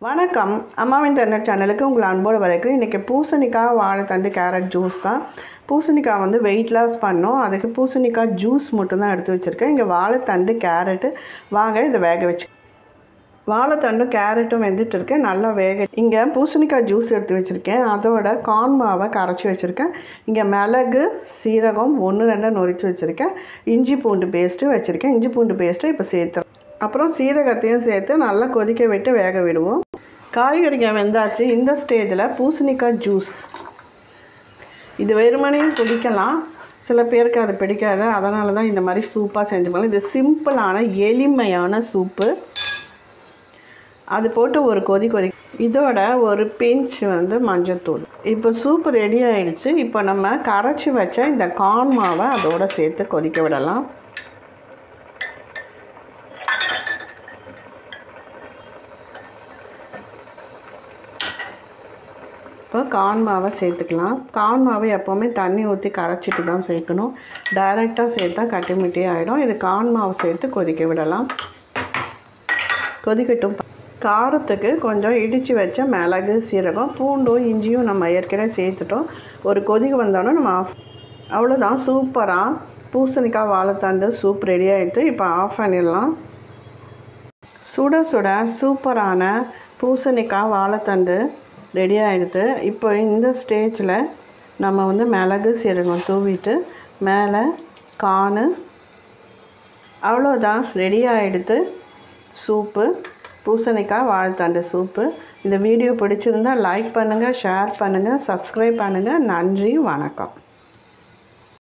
வணக்கம் அம்மாவின் தண்ணர் சேனலுக்கு உங்களை அன்போடு வரைக்கும் இன்றைக்கி பூசணிக்காய் வாழைத்தண்டு கேரட் ஜூஸ் தான் பூசணிக்காய் வந்து வெயிட் லாஸ் பண்ணோம் அதுக்கு பூசணிக்காய் ஜூஸ் மட்டும்தான் எடுத்து வச்சுருக்கேன் இங்கே வாழைத்தண்டு கேரட்டு வாங்க இதை வேக வச்சு வாழைத்தண்டும் கேரட்டும் வெந்துட்டு இருக்கேன் நல்லா வேக இங்கே பூசணிக்காய் ஜூஸ் எடுத்து வச்சுருக்கேன் அதோட கார்ன் மாவை கரைச்சி வச்சுருக்கேன் இங்கே மிளகு சீரகம் ஒன்று ரெண்டாக நொறிச்சு வச்சுருக்கேன் இஞ்சி பூண்டு பேஸ்ட்டு வச்சுருக்கேன் இஞ்சி பூண்டு பேஸ்ட்டு இப்போ சேர்த்துறேன் அப்புறம் சீரகத்தையும் சேர்த்து நல்லா கொதிக்க விட்டு வேக விடுவோம் காய்கறிகள் வெந்தாச்சு இந்த ஸ்டேஜில் பூசணிக்காய் ஜூஸ் இது வெறுமனையும் குடிக்கலாம் சில பேருக்கு அது பிடிக்காது அதனால தான் இந்த மாதிரி சூப்பாக செஞ்சு பண்ணலாம் இது சிம்பிளான எளிமையான சூப்பு அது போட்டு ஒரு கொதி கொதி இதோட ஒரு பிஞ்ச் வந்து மஞ்சத்தூள் இப்போ சூப்பு ரெடி ஆயிடுச்சு இப்போ நம்ம கரைச்சி வச்ச இந்த கார்ன் மாவை அதோட சேர்த்து கொதிக்க விடலாம் இப்போ கார்ன் மாவை சேர்த்துக்கலாம் கார்ன் மாவை எப்போவுமே தண்ணி ஊற்றி கரைச்சிட்டு தான் சேர்க்கணும் டைரெக்டாக சேர்த்தா கட்டிமிட்டி ஆகிடும் இது கார்ன் மாவு சேர்த்து கொதிக்க விடலாம் கொதிக்கட்டும் காரத்துக்கு கொஞ்சம் இடித்து வச்ச மிளகு சீரகம் பூண்டும் இஞ்சியும் நம்ம ஏற்கனவே சேர்த்துட்டோம் ஒரு கொதிக்கு வந்தோன்னே நம்ம ஆஃப் அவ்வளோதான் சூப்பராக பூசணிக்காய் வாழைத்தண்டு சூப் ரெடி ஆகிட்டு இப்போ ஆஃப் பண்ணிடலாம் சுட சுட சூப்பரான பூசணிக்காய் வாழைத்தண்டு ரெடி ஆகிடுது இப்போ இந்த ஸ்டேஜில் நம்ம வந்து மிளகு சீரகம் தூவிட்டு மேலே கானு அவ்வளோதான் ரெடி ஆகிடுது சூப்பு பூசணிக்காய் வாழைத்தண்டு சூப்பு இந்த வீடியோ பிடிச்சிருந்தால் லைக் பண்ணுங்கள் ஷேர் பண்ணுங்கள் சப்ஸ்கிரைப் பண்ணுங்கள் நன்றி வணக்கம்